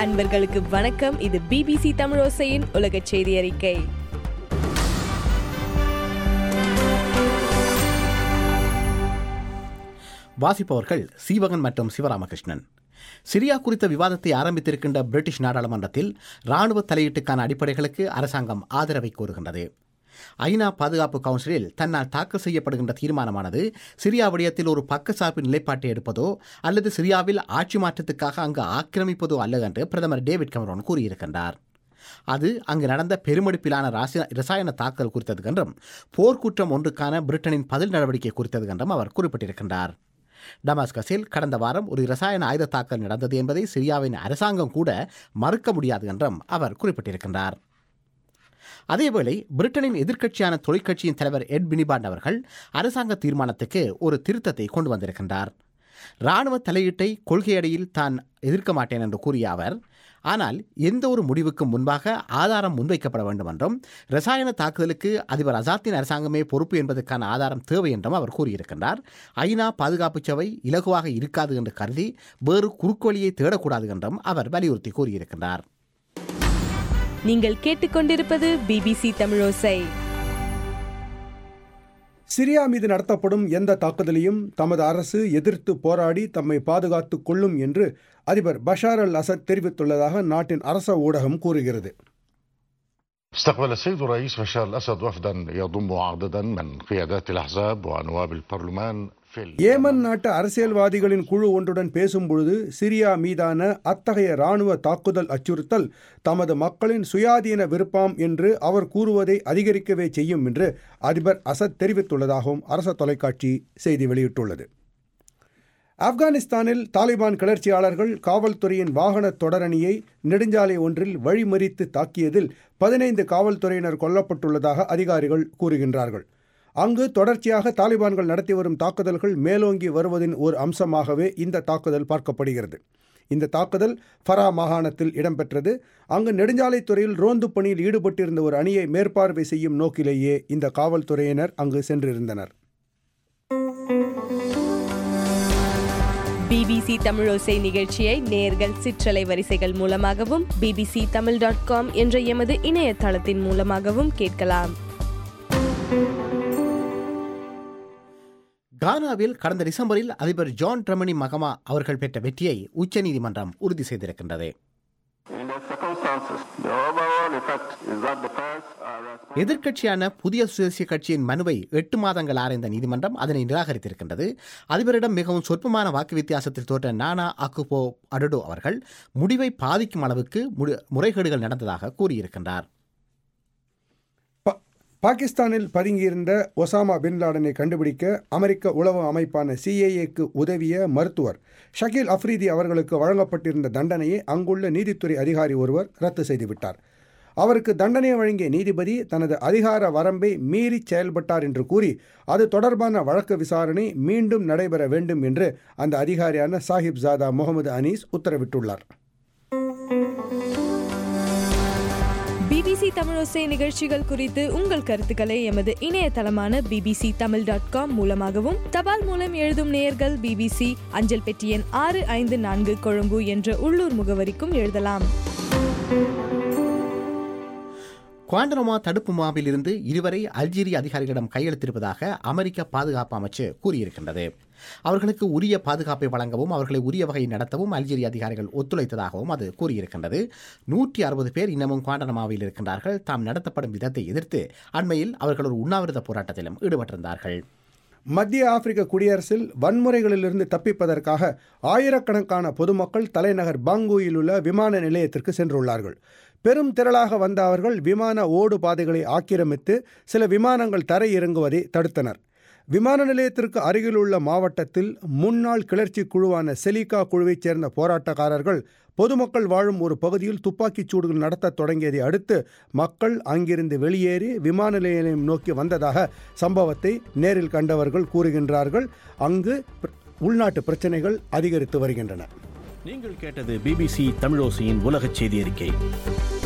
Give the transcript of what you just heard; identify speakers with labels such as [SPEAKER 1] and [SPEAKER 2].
[SPEAKER 1] அன்பர்களுக்கு வணக்கம் இது பிபிசி தமிழோசையின் உலக செய்தி அறிக்கை
[SPEAKER 2] வாசிப்பவர்கள் சீவகன் மற்றும் சிவராமகிருஷ்ணன் சிரியா குறித்த விவாதத்தை ஆரம்பித்திருக்கின்ற பிரிட்டிஷ் நாடாளுமன்றத்தில் ராணுவ தலையீட்டுக்கான அடிப்படைகளுக்கு அரசாங்கம் ஆதரவை கோருகின்றது ஐநா பாதுகாப்பு கவுன்சிலில் தன்னால் தாக்கல் செய்யப்படுகின்ற தீர்மானமானது சிரியா விடயத்தில் ஒரு பக்கசார்பு நிலைப்பாட்டை எடுப்பதோ அல்லது சிரியாவில் ஆட்சி மாற்றத்துக்காக அங்கு ஆக்கிரமிப்பதோ அல்ல என்று பிரதமர் டேவிட் கமரோன் கூறியிருக்கின்றார் அது அங்கு நடந்த பெருமடுப்பிலான ராசி- ரசாயன தாக்கல் குறித்தது என்றும் போர்க்குற்றம் ஒன்றுக்கான பிரிட்டனின் பதில் நடவடிக்கை குறித்தது என்றும் அவர் குறிப்பிட்டிருக்கின்றார் டமாஸ்கஸில் கடந்த வாரம் ஒரு ரசாயன ஆயுத தாக்கல் நடந்தது என்பதை சிரியாவின் அரசாங்கம் கூட மறுக்க முடியாது என்றும் அவர் குறிப்பிட்டிருக்கின்றார் அதேவேளை பிரிட்டனின் எதிர்க்கட்சியான தொழிற்கட்சியின் தலைவர் எட் பினிபாண்ட் அவர்கள் அரசாங்க தீர்மானத்துக்கு ஒரு திருத்தத்தை கொண்டு வந்திருக்கின்றார் ராணுவ தலையீட்டை கொள்கையடியில் தான் எதிர்க்க மாட்டேன் என்று கூறிய அவர் ஆனால் எந்த ஒரு முடிவுக்கும் முன்பாக ஆதாரம் முன்வைக்கப்பட வேண்டும் என்றும் ரசாயன தாக்குதலுக்கு அதிபர் அசாத்தின் அரசாங்கமே பொறுப்பு என்பதற்கான ஆதாரம் தேவை என்றும் அவர் கூறியிருக்கின்றார் ஐநா பாதுகாப்பு சபை இலகுவாக இருக்காது என்று கருதி வேறு குறுக்குவழியை தேடக்கூடாது என்றும் அவர் வலியுறுத்தி கூறியிருக்கின்றார்
[SPEAKER 1] நீங்கள் கேட்டுக்கொண்டிருப்பது பிபிசி தமிழோசை
[SPEAKER 3] சிரியா மீது நடத்தப்படும் எந்த தாக்குதலையும் தமது அரசு எதிர்த்து போராடி தம்மை பாதுகாத்துக் கொள்ளும் என்று அதிபர் பஷார் அல் அசத் தெரிவித்துள்ளதாக நாட்டின் அரச ஊடகம் கூறுகிறது
[SPEAKER 4] استقبل السيد الرئيس بشار الاسد وفدا يضم عددا من قيادات الاحزاب ونواب البرلمان في ال-
[SPEAKER 3] ஏமன் நாட்டு அரசியல்வாதிகளின் குழு ஒன்றுடன் பேசும்பொழுது சிரியா மீதான அத்தகைய இராணுவ தாக்குதல் அச்சுறுத்தல் தமது மக்களின் சுயாதீன விருப்பம் என்று அவர் கூறுவதை அதிகரிக்கவே செய்யும் என்று அதிபர் அசத் தெரிவித்துள்ளதாகவும் அரச தொலைக்காட்சி செய்தி வெளியிட்டுள்ளது ஆப்கானிஸ்தானில் தாலிபான் கிளர்ச்சியாளர்கள் காவல்துறையின் வாகன தொடரணியை நெடுஞ்சாலை ஒன்றில் வழிமறித்து தாக்கியதில் பதினைந்து காவல்துறையினர் கொல்லப்பட்டுள்ளதாக அதிகாரிகள் கூறுகின்றார்கள் அங்கு தொடர்ச்சியாக தாலிபான்கள் நடத்தி வரும் தாக்குதல்கள் மேலோங்கி வருவதின் ஒரு அம்சமாகவே இந்த தாக்குதல் பார்க்கப்படுகிறது இந்த தாக்குதல் ஃபரா மாகாணத்தில் இடம்பெற்றது அங்கு நெடுஞ்சாலைத்துறையில் ரோந்து பணியில் ஈடுபட்டிருந்த ஒரு அணியை மேற்பார்வை செய்யும் நோக்கிலேயே இந்த காவல்துறையினர் அங்கு சென்றிருந்தனர்
[SPEAKER 1] பிபிசி தமிழோசை நிகழ்ச்சியை நேர்கள் சிற்றலை வரிசைகள் மூலமாகவும் பிபிசி தமிழ் டாட் காம் என்ற எமது இணையதளத்தின் மூலமாகவும் கேட்கலாம்
[SPEAKER 2] கானாவில் கடந்த டிசம்பரில் அதிபர் ஜான் ட்ரமனி மகமா அவர்கள் பெற்ற வெற்றியை உச்சநீதிமன்றம் உறுதி செய்திருக்கின்றது
[SPEAKER 5] In the circumstances, the overall effect is that the parents are responsible.
[SPEAKER 2] எதிர்க்கட்சியான புதிய சுதேசிய கட்சியின் மனுவை எட்டு மாதங்கள் ஆராய்ந்த நீதிமன்றம் அதனை நிராகரித்திருக்கின்றது அதிபரிடம் மிகவும் சொற்பமான வாக்கு வித்தியாசத்தில் தோற்ற நானா அக்குபோ அடடோ அவர்கள் முடிவை பாதிக்கும் அளவுக்கு முடி- முறைகேடுகள் நடந்ததாக கூறியிருக்கின்றார்
[SPEAKER 3] பா- பாகிஸ்தானில் பதுங்கியிருந்த ஒசாமா பின் லாடனை கண்டுபிடிக்க அமெரிக்க உளவு அமைப்பான சிஏஏக்கு உதவிய மருத்துவர் ஷகீல் அஃப்ரீதி அவர்களுக்கு வழங்கப்பட்டிருந்த தண்டனையை அங்குள்ள நீதித்துறை அதிகாரி ஒருவர் ரத்து செய்துவிட்டார் அவருக்கு தண்டனை வழங்கிய நீதிபதி தனது அதிகார வரம்பை மீறி செயல்பட்டார் என்று கூறி அது தொடர்பான வழக்கு விசாரணை மீண்டும் நடைபெற வேண்டும் என்று அந்த அதிகாரியான சாஹிப் ஜாதா முகமது அனீஸ் உத்தரவிட்டுள்ளார்
[SPEAKER 1] பிபிசி தமிழோசை நிகழ்ச்சிகள் குறித்து உங்கள் கருத்துக்களை எமது இணையதளமான பிபிசி தமிழ் டாட் காம் மூலமாகவும் தபால் மூலம் எழுதும் நேயர்கள் பிபிசி அஞ்சல் பெட்டி எண் ஆறு ஐந்து நான்கு கொழும்பு என்ற உள்ளூர் முகவரிக்கும் எழுதலாம்
[SPEAKER 2] குவாண்டனோமா தடுப்பு முகாமில் இருந்து இருவரை அல்ஜீரிய அதிகாரிகளிடம் கையெழுத்திருப்பதாக அமெரிக்க பாதுகாப்பு அமைச்சு கூறியிருக்கின்றது அவர்களுக்கு உரிய பாதுகாப்பை வழங்கவும் அவர்களை உரிய வகையில் நடத்தவும் அல்ஜீரிய அதிகாரிகள் ஒத்துழைத்ததாகவும் அது கூறியிருக்கின்றது நூற்றி அறுபது பேர் இன்னமும் குவாண்டனமாவில் இருக்கின்றார்கள் தாம் நடத்தப்படும் விதத்தை எதிர்த்து அண்மையில் அவர்கள் ஒரு உண்ணாவிரத போராட்டத்திலும் ஈடுபட்டிருந்தார்கள்
[SPEAKER 3] மத்திய ஆப்பிரிக்க குடியரசில் வன்முறைகளிலிருந்து தப்பிப்பதற்காக ஆயிரக்கணக்கான பொதுமக்கள் தலைநகர் பாங்கூயில் உள்ள விமான நிலையத்திற்கு சென்றுள்ளார்கள் பெரும் திரளாக வந்த அவர்கள் விமான ஓடு பாதைகளை ஆக்கிரமித்து சில விமானங்கள் தரையிறங்குவதை தடுத்தனர் விமான நிலையத்திற்கு அருகிலுள்ள மாவட்டத்தில் முன்னாள் கிளர்ச்சி குழுவான செலிகா குழுவைச் சேர்ந்த போராட்டக்காரர்கள் பொதுமக்கள் வாழும் ஒரு பகுதியில் துப்பாக்கிச் சூடுகள் நடத்தத் தொடங்கியதை அடுத்து மக்கள் அங்கிருந்து வெளியேறி விமான நிலையம் நோக்கி வந்ததாக சம்பவத்தை நேரில் கண்டவர்கள் கூறுகின்றார்கள் அங்கு பிர- உள்நாட்டு பிரச்சனைகள் அதிகரித்து வருகின்றன
[SPEAKER 6] நீங்கள் கேட்டது பிபிசி தமிழோசையின் உலகச் செய்தி அறிக்கை